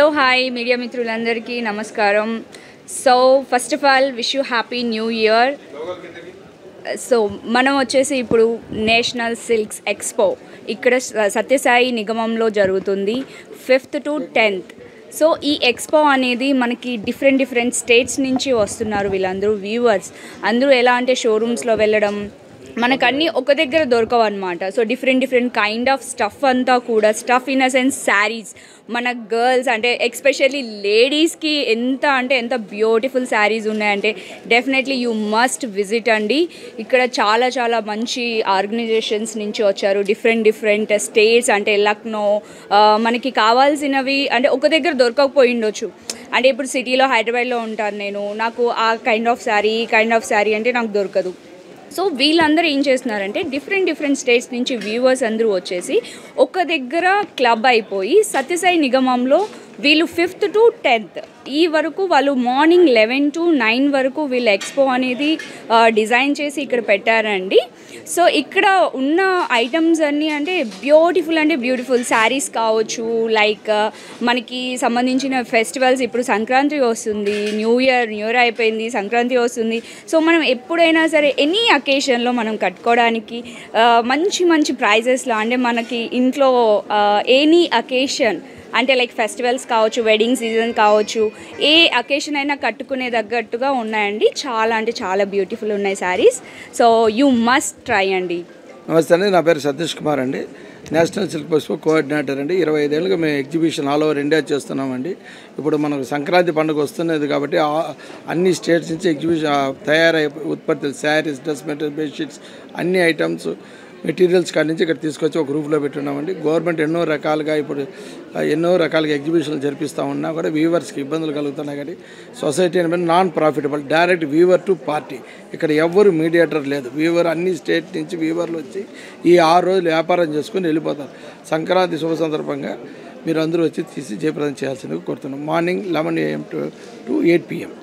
hello hi media మిత్రులందరికీ నమస్కారం so first of all wish you happy new year so మనం వచ్చేసి ఇప్పుడు నేషనల్ సిల్క్స్ ఎక్స్పో ఇక్కడ స- సత్యసాయి నిగమంలో జరుగుతుంది ఫిఫ్త్ టు టెన్త్ సో ఈ ఎక్స్పో అనేది మనకి డిఫరెంట్ డిఫరెంట్ స్టేట్స్ నుంచి వస్తున్నారు వీళ్ళందరూ వ్యూవర్స్ అందరూ ఎలా అంటే షోరూమ్స్లో వెళ్ళడం మనకు అన్నీ ఒక దగ్గర దొరకవు అనమాట so different different kind of stuff అంతా కూడా stuff in a sense saris మన గర్ల్స్ అంటే ఎక్స్పెషల్లీ లేడీస్కి ఎంత అంటే ఎంత బ్యూటిఫుల్ శారీస్ ఉన్నాయంటే డెఫినెట్లీ యూ మస్ట్ విజిట్ అండి ఇక్కడ చాలా చాలా మంచి ఆర్గనైజేషన్స్ నుంచి వచ్చారు డిఫరెంట్ డిఫరెంట్ స్టేట్స్ అంటే లక్నో ఆ, మనకి కావాల్సినవి అంటే ఒక దగ్గర దొరకకపోయి ఉండొచ్చు అంటే ఇప్పుడు సిటీలో హైదరాబాద్లో ఉంటాను నేను నాకు ఆ కైండ్ ఆఫ్ శారీ ఈ కైండ్ ఆఫ్ శారీ అంటే నాకు దొరకదు సో వీళ్ళందరూ ఏం చేస్తున్నారంటే డిఫరెంట్ డిఫరెంట్ స్టేట్స్ నుంచి వ్యూవర్స్ అందరూ వచ్చేసి ఒక దగ్గర క్లబ్ అయిపోయి సత్యసాయి నిగమంలో వీళ్ళు ఫిఫ్త్ టు టెన్త్ ఈ వరకు వాళ్ళు మార్నింగ్ లెవెన్ టు నైన్ వరకు వీళ్ళు ఎక్స్పో అనేది ఆ, డిజైన్ చేసి ఇక్కడ పెట్టారండి సో ఇక్కడ ఉన్న ఐటమ్స్ అన్నీ అంటే బ్యూటిఫుల్ అంటే బ్యూటిఫుల్ శారీస్ కావచ్చు లైక్ ఆ, మనకి సంబంధించిన ఫెస్టివల్స్ ఇప్పుడు సంక్రాంతి వస్తుంది న్యూ ఇయర్ న్యూ ఇయర్ అయిపోయింది సంక్రాంతి వస్తుంది సో మనం ఎప్పుడైనా సరే ఎనీ అకేషన్లో మనం కట్టుకోవడానికి ఆ, మంచి మంచి ప్రైజెస్లో అంటే మనకి ఇంట్లో ఎనీ అకేషన్ అంటే లైక్ ఫెస్టివల్స్ కావచ్చు వెడ్డింగ్ సీజన్ కావచ్చు ఏ అకేషన్ అయినా కట్టుకునే తగ్గట్టుగా ఉన్నాయండి చాలా అంటే చాలా బ్యూటిఫుల్ ఉన్నాయి saris so you must try అండి నమస్తే అండి నా పేరు సతీష్ కుమార్ అండి నేషనల్ సిల్క్ ఎక్స్పో కోఆర్డినేటర్ అండి ఇరవై ఐదేళ్ళుగా మేము ఎగ్జిబిషన్ ఆల్ ఓవర్ ఇండియా చేస్తున్నామండి ఇప్పుడు మనకు సంక్రాంతి పండుగ వస్తున్నది కాబట్టి ఆ- అన్ని స్టేట్స్ నుంచి ఎగ్జిబిషన్ ఆ, తయారై ఉత్పత్తులు శారీస్ డ్రెస్ మెటీరియల్ బెడ్షీట్స్ అన్ని ఐటమ్స్ మెటీరియల్స్ కాడి నుంచి ఇక్కడ తీసుకొచ్చి ఒక రూఫ్లో పెట్టున్నామండి గవర్నమెంట్ ఎన్నో రకాలుగా ఇప్పుడు ఆ, ఎన్నో రకాలుగా ఎగ్జిబిషన్లు జరిపిస్తూ ఉన్నా కూడా వీవర్స్కి ఇబ్బందులు కలుగుతున్నాయి కానీ సొసైటీ అనేది non profitable direct weaver to party ఇక్కడ ఎవ్వరు మీడియేటర్ లేదు వీవర్ అన్ని స్టేట్ నుంచి వీవర్లు వచ్చి ఈ ఆరు రోజులు వ్యాపారం చేసుకుని వెళ్ళిపోతారు సంక్రాంతి శుభ సందర్భంగా మీరు అందరూ వచ్చి తీసి జయప్రదం చేయాల్సిందిగా కోరుతున్నాం morning eleven AM to to eight PM